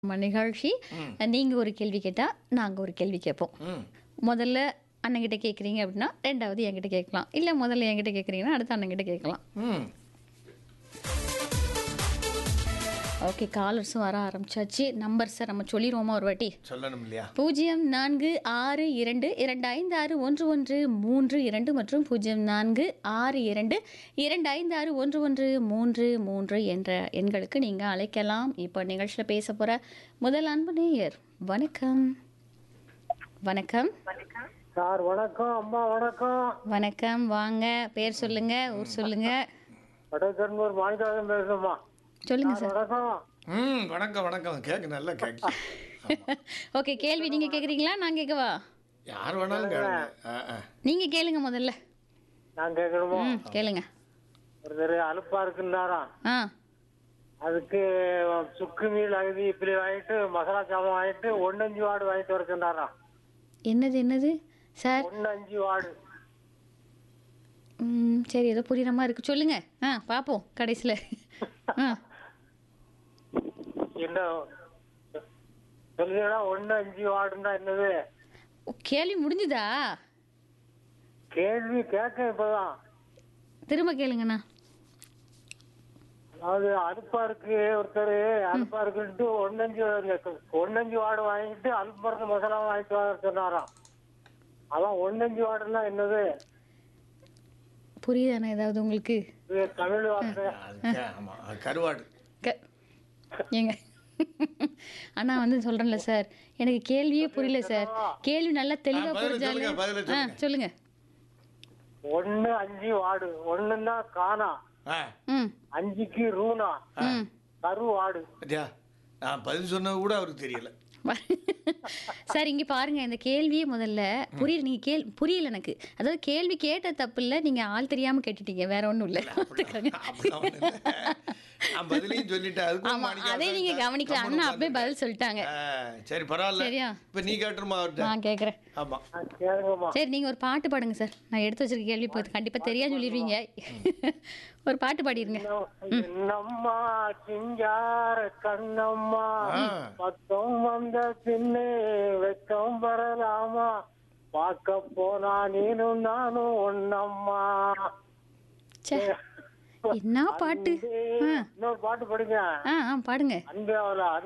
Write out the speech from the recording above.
நம்ம நிகழ்ச்சி நீங்கள் ஒரு கேள்வி கேட்டால் நாங்கள் ஒரு கேள்வி கேட்போம் ம் முதல்ல அண்ணங்கிட்ட கேட்குறீங்க அப்படின்னா ரெண்டாவது என்கிட்ட கேட்கலாம் இல்லை முதல்ல என்கிட்ட கேட்குறீங்கன்னா அடுத்து அண்ணங்கிட்ட கேட்கலாம் ம் ஓகே காலர்ஸும் வர ஆரம்பிச்சாச்சு நம்பர் சார் நம்ம சொல்லிடுவோமா ஒரு வாட்டி சொல்லணும் இல்லையா பூஜ்ஜியம் நான்கு ஆறு இரண்டு இரண்டு ஐந்து ஆறு ஒன்று ஒன்று மூன்று இரண்டு மற்றும் பூஜ்ஜியம் நான்கு ஆறு இரண்டு இரண்டு ஐந்து ஆறு ஒன்று ஒன்று மூன்று மூன்று என்ற எண்களுக்கு நீங்கள் அழைக்கலாம் இப்போ நிகழ்ச்சியில் பேச போகிற முதல் அன்பு நேயர் வணக்கம் வணக்கம் சார் வணக்கம் அம்மா வணக்கம் வணக்கம் வாங்க பேர் சொல்லுங்க ஊர் சொல்லுங்க வடக்கன்பூர் மாணிக்காதம் பேசுறோம்மா சொல்லுங்க சார் சார் வணக்கம் ம் வணக்கம் வணக்கம் கேட்க நல்லா கேட்க ஓகே கேள்வி நீங்க கேக்குறீங்களா நான் கேட்கவா யார் வேணாலும் கேளுங்க ஆ ஆ நீங்க கேளுங்க முதல்ல நான் கேட்கணுமா ம் கேளுங்க ஒருத்தர் அலுப்பா இருக்குன்னாராம் ஆ அதுக்கு சுக்கு மீல் அகதி இப்படி வாங்கிட்டு மசாலா சாதம் வாங்கிட்டு ஒன்னஞ்சு வார்டு வாங்கிட்டு வருக்குன்னாராம் என்னது என்னது சார் ஒன்னஞ்சு வார்டு ம் சரி ஏதோ புரியுற மாதிரி இருக்கு சொல்லுங்க ஆ பார்ப்போம் கடைசியில் ஆ என்ன சொல்லுங்களா ஒன்னு அஞ்சு வார்டுன்னா என்னது ஓ, கேள்வி முடிஞ்சுதா கேள்வி கேட்க இப்பதான் திரும்ப கேளுங்கண்ணா அதாவது அலுப்பா இருக்கு ஒருத்தர் அலுப்பா இருக்குன்ட்டு ஒன்னஞ்சு ஒன்னஞ்சு வார்டு வாங்கிட்டு அலுப்பு மருந்து மசாலா வாங்கிட்டு வர சொன்னாராம் அதான் ஒன்னஞ்சு வார்டுன்னா என்னது புரியுதாண்ணா ஏதாவது உங்களுக்கு இது தமிழ் வார்த்தை அது கே- ஆமா அது கருவாடு க ஏங்க அண்ணா வந்து சொல்கிறேன்ல சார் எனக்கு கேள்வியே புரியல சார் கேள்வி நல்லா தெளிவாக ஆ, பதில புரிஞ்சாலும் சொல்லுங்க, பதில ஆ சொல்லுங்க. சொல்லுங்க ஒன்னு அஞ்சு வார்டு ஒண்ணுன்னா காணா ஆ ம் அஞ்சுக்கு ரூனா ம் கரு வார்டு பத்தியா நான் பதில் சொன்னது கூட அவருக்கு தெரியல சார் இங்க பாருங்க இந்த கேள்வியே முதல்ல புரியல நீங்க கேள் புரியல எனக்கு அதாவது கேள்வி கேட்ட தப்பு இல்ல நீங்க ஆள் தெரியாம கேட்டுட்டீங்க வேற ஒண்ணும் இல்ல பார்த்துக்கோங்க. அப்படிலாம் ஒண்ணும் இல்ல. நான் பதிலையும் சொல்லிட்டேன் அதுக்கும் ஆமா மாணிக்கம் அதே நீங்க தான் கவனிக்கல கம்முனு அண்ணா அப்படியே உட்கார்ந்துருக்கேன். பதில் சொல்லிட்டாங்க ஆ, சரி பரவாயில்ல சரியா? இப்ப நீ கேட்டுருமா அவர்கிட்ட நான் கேக்குறேன் ஆமா ஆ, கேளுங்கம்மா சரி நீங்க ஒரு பாட்டு பாடுங்க சார் நான் எடுத்து வச்சிருக்க கேள்வி இப்போ கண்டிப்பா தெரியாது சொல்லிடுவீங்க ஒரு பாட்டு பாடிருங்க என்னம்மா சிங்கார கண்ணம்மா ஆ. பக்கம் வந்த பின்னே வெக்கம் வரலாமா பார்க்க போனா நீனும் நானும் ஒன்னம்மா ச்சே என்ன பாட்டு ஆ இன்னொரு பாட்டு படிங்க ஆ ஆ பாடுங்க அன்பே அவள